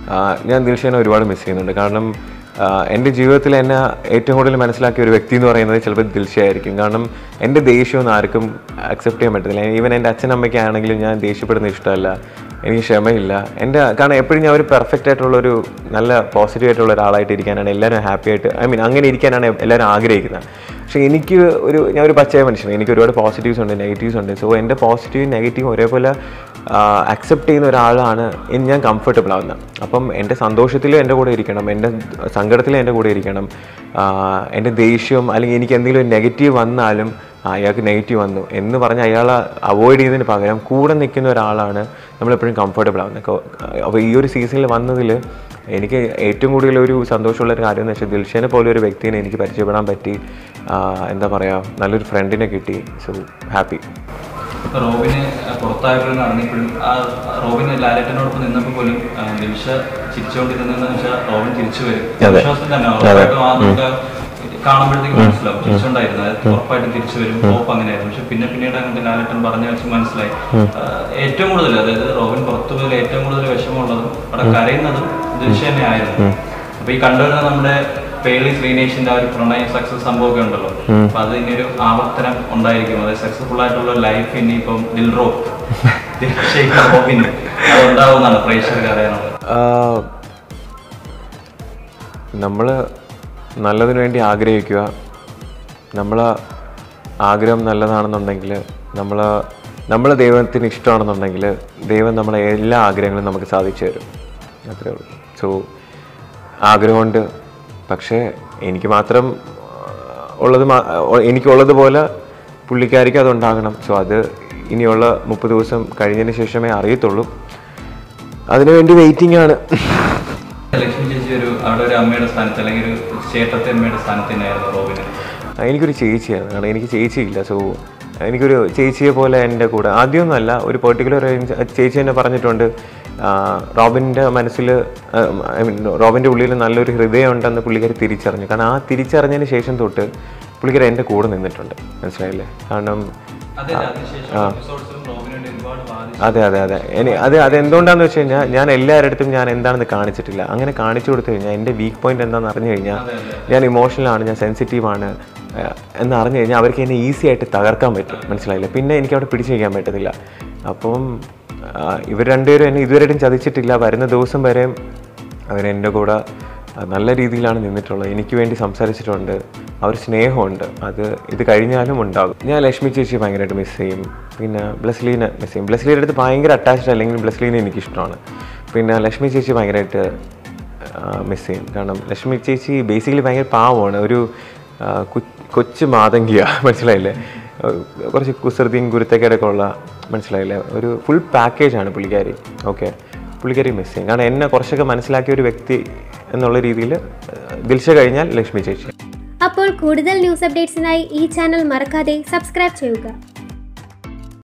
ആ, ഞാൻ ദിൽഷേനെ ഒരുപാട് മിസ് ചെയ്യുന്നുണ്ട് കാരണം ആ, എൻ്റെ ജീവിതത്തിൽ എന്നെ ഏറ്റവും കൂടുതൽ മനസ്സിലാക്കിയ ഒരു വ്യക്തി എന്ന് പറയുന്നത് ചിലപ്പോൾ ദിൽഷയായിരിക്കും കാരണം എൻ്റെ ദേഷ്യമൊന്നും ആർക്കും അക്സെപ്റ്റ് ചെയ്യാൻ പറ്റത്തില്ല ഈവൻ എൻ്റെ അച്ഛനമ്മയ്ക്കാണെങ്കിലും ഞാൻ ദേഷ്യപ്പെടുന്ന ഇഷ്ടമല്ല എനിക്ക് ക്ഷമയില്ല എൻ്റെ കാരണം എപ്പോഴും ഞാൻ ഒരു പെർഫെക്റ്റ് ആയിട്ടുള്ള ഒരു നല്ല പോസിറ്റീവ് ആയിട്ടുള്ള ഒരാളായിട്ട് ഇരിക്കാനാണ് എല്ലാവരും ഹാപ്പി ആയിട്ട് ഐ മീൻ അങ്ങനെ ഇരിക്കാനാണ് എല്ലാവരും ആഗ്രഹിക്കുന്നത് പക്ഷേ എനിക്ക് ഒരു ഞാൻ ഒരു പച്ചയ മനുഷ്യനാണ് എനിക്ക് ഒരുപാട് പോസിറ്റീവ്സ് ഉണ്ട് നെഗറ്റീവ്സ് ഉണ്ട് സോ എൻ്റെ പോസിറ്റീവും നെഗറ്റീവും ഒരേപോലെ അക്സെപ്റ്റ് ചെയ്യുന്ന ഒരാളാണ് ഇനി ഞാൻ കംഫർട്ടബിൾ ആവുന്നത് അപ്പം എൻ്റെ സന്തോഷത്തിലും എൻ്റെ കൂടെ ഇരിക്കണം എൻ്റെ സങ്കടത്തിലും എൻ്റെ കൂടെ ഇരിക്കണം ആ, എൻ്റെ ദേഷ്യം അല്ലെങ്കിൽ എനിക്ക് എന്തെങ്കിലും ഒരു നെഗറ്റീവ് വന്നാലും ആ, അയാൾക്ക് നെഗറ്റീവ് വന്നു എന്ന് പറഞ്ഞ് അയാളെ അവോയ്ഡ് ചെയ്യുന്നതിന് പകരം കൂടെ നിൽക്കുന്ന ഒരാളാണ് നമ്മളെപ്പോഴും കംഫർട്ടബിൾ ആവുന്നത് അപ്പോൾ ഈ ഒരു സീസണിൽ വന്നതിൽ എനിക്ക് ഏറ്റവും കൂടുതൽ ഒരു സന്തോഷമുള്ള ഒരു കാര്യം എന്ന് വെച്ചാൽ ദിൽഷനെ പോലെ ഒരു വ്യക്തിനെ എനിക്ക് പരിചയപ്പെടാൻ പറ്റി ആ, എന്താ പറയുക നല്ലൊരു ഫ്രണ്ടിനെ കിട്ടി സോ ഹാപ്പി റോബിന് പുറത്തായപ്പോഴും അറിഞ്ഞപ്പോഴും ആ റോബിന് ലാലേട്ടനോടൊപ്പം നിന്നപ്പോൾ പോലും ആ, ദിൽഷ ചിരിച്ചുകൊണ്ടിരുന്നതെന്ന് വെച്ചാൽ റോബിൻ തിരിച്ചു വരും അതെ. വിശ്വാസം തന്നെ അതെ. ഉറപ്പായിട്ടും ആ നമുക്ക് കാണുമ്പോഴത്തേക്ക് മനസ്സിലാവും തിരിച്ചുണ്ടായിരുന്നു അത് ഉറപ്പായിട്ടും തിരിച്ചു വരും ഹോപ്പ് അങ്ങനെയായിരുന്നു പക്ഷെ പിന്നെ പിന്നീട് അങ്ങനത്തെ ലാലേട്ടൻ പറഞ്ഞ വെച്ച് മനസ്സിലായി ആ, ഏറ്റവും കൂടുതൽ അതായത് റോബിൻ പുറത്തു പോയാൽ ഏറ്റവും കൂടുതൽ വിഷമമുള്ളതും അവിടെ കരയുന്നതും ദിൽഷ തന്നെ ആയിരുന്നു അപ്പൊ ഈ കണ്ടുവരുന്ന നമ്മുടെ പേളി ശ്രീനേഷിന്റെ ആ ഒരു പ്രണയ സക്സസ് സംഭവമൊക്കെ ഉണ്ടല്ലോ അപ്പൊ അത് ഇനി ഒരു ആവർത്തനം ഉണ്ടായിരിക്കും അതായത് സക്സസ്ഫുൾ ആയിട്ടുള്ള ലൈഫ് ഇനി ഇപ്പം ദിൽറോ ദിൽഷയ്ക്ക് റോബിന് അത് ഉണ്ടാവുമെന്നാണ് പ്രേക്ഷകർക്ക് അറിയാനുള്ളത് നമ്മൾ നല്ലതിനു വേണ്ടി ആഗ്രഹിക്കുക നമ്മൾ ആഗ്രഹം നല്ലതാണെന്നുണ്ടെങ്കിൽ നമ്മൾ നമ്മൾ ദൈവത്തിന് ഇഷ്ടമാണെന്നുണ്ടെങ്കിൽ ദൈവം നമ്മളെ എല്ലാ ആഗ്രഹങ്ങളും നമുക്ക് സാധിച്ചു തരും അത്രേ ഉള്ളൂ സോ ആഗ്രഹമുണ്ട് പക്ഷേ എനിക്ക് മാത്രം ആ, ഉള്ളത് മാ- ആ, എനിക്കുള്ളതുപോലെ പുള്ളിക്കാരിക്ക് അതുണ്ടാകണം സോ അത് ഇനിയുള്ള മുപ്പത് ദിവസം കഴിഞ്ഞതിന് ശേഷമേ അറിയത്തുള്ളൂ അതിനുവേണ്ടി വെയിറ്റിംഗ് ആണ് ലക്ഷ്മി ചേച്ചി ഒരു അവിടെ ഒരു അമ്മയുടെ സ്ഥാനത്ത് അല്ലെങ്കിൽ ഒരു ചേട്ടത്തെ അമ്മയുടെ സ്ഥാനത്ത് തന്നെയായിരുന്നു റോബിന് ആ, എനിക്കൊരു ചേച്ചിയാണ് കാരണം എനിക്ക് ചേച്ചിയില്ല സോ എനിക്കൊരു ചേച്ചിയെ പോലെ എൻ്റെ കൂടെ ആദ്യമൊന്നുമല്ല ഒരു പെർട്ടിക്കുലർ ചേച്ചി എന്നെ പറഞ്ഞിട്ടുണ്ട് ആ, റോബിൻ്റെ മനസ്സിൽ ഐ മീൻ റോബിൻ്റെ ഉള്ളിൽ നല്ലൊരു ഹൃദയം ഉണ്ടെന്ന് പുള്ളിക്കാരി തിരിച്ചറിഞ്ഞു കാരണം ആ തിരിച്ചറിഞ്ഞതിന് ശേഷം തൊട്ട് പുള്ളിക്കാരി എൻ്റെ കൂടെ നിന്നിട്ടുണ്ട് മനസ്സിലായില്ലേ കാരണം അതെ അതിനുശേഷം എപ്പിസോഡ്സിലും റോബിന് വേണ്ടി ഒരുപാട് വാദിച്ചു അതെ അതെ അതെ ഇനി അത് അത് എന്തുകൊണ്ടാന്ന് വെച്ച് കഴിഞ്ഞാൽ ഞാൻ എല്ലാവരുടെ അടുത്തും ഞാൻ എന്താണെന്ന് കാണിച്ചിട്ടില്ല അങ്ങനെ കാണിച്ചു കൊടുത്തു കഴിഞ്ഞാൽ എൻ്റെ വീക്ക് പോയിന്റ് എന്താണെന്ന് അറിഞ്ഞു കഴിഞ്ഞാൽ ഞാൻ ഇമോഷണലാണ് ഞാൻ സെൻസിറ്റീവാണ് എന്ന് അറിഞ്ഞു കഴിഞ്ഞാൽ അവർക്ക് എന്നെ ഈസി ആയിട്ട് തകർക്കാൻ പറ്റും മനസ്സിലായില്ല പിന്നെ എനിക്ക് അവിടെ പിടിച്ചു വയ്ക്കാൻ പറ്റത്തില്ല അപ്പം ആ, ഇവർ രണ്ടുപേരും എന്നെ ഇതുവരെയായിട്ടും ചതിച്ചിട്ടില്ല വരുന്ന ദിവസം വരെ അവരെൻ്റെ കൂടെ ആ, നല്ല രീതിയിലാണ് നിന്നിട്ടുള്ളത് എനിക്ക് വേണ്ടി സംസാരിച്ചിട്ടുണ്ട് ആ ഒരു സ്നേഹമുണ്ട് അത് ഇത് കഴിഞ്ഞാലും ഉണ്ടാകും ഞാൻ ലക്ഷ്മി ചേച്ചി ഭയങ്കരമായിട്ട് മിസ് ചെയ്യും പിന്നെ ബ്ലസ്ലീനെ മിസ് ചെയ്യും ബ്ലസ്ലീൻ്റെ അടുത്ത് ഭയങ്കര അറ്റാച്ച്ഡ് അല്ലെങ്കിൽ ബ്ലസ്ലീനെ എനിക്കിഷ്ടമാണ് പിന്നെ ലക്ഷ്മി ചേച്ചി ഭയങ്കരമായിട്ട് മിസ് ചെയ്യും കാരണം ലക്ഷ്മി ചേച്ചി ബേസിക്കലി ഭയങ്കര പാവമാണ് ഒരു ആ, കു- കൊച്ചു മാതങ്കിയ മനസ്സിലായില്ലേ ആ, കുറച്ച് കുസൃതിയും കുരുത്തക്കേടൊക്കെ ഉള്ള മനസ്സിലായില്ലേ ഒരു ഫുൾ പാക്കേജാണ് പുള്ളിക്കാരി ഓക്കെ പുള്ളിക്കാരി മിസ് ചെയ്യും കാരണം എന്നെ കുറച്ചൊക്കെ മനസ്സിലാക്കിയ ഒരു വ്യക്തി എന്നുള്ള രീതിയിൽ ദിൽഷ കഴിഞ്ഞാൽ ലക്ഷ്മി ചേച്ചി അപ്പോൾ കൂടുതൽ ന്യൂസ് അപ്ഡേറ്റ്സിനായി ഈ ചാനൽ മറക്കാതെ സബ്സ്ക്രൈബ് ചെയ്യുക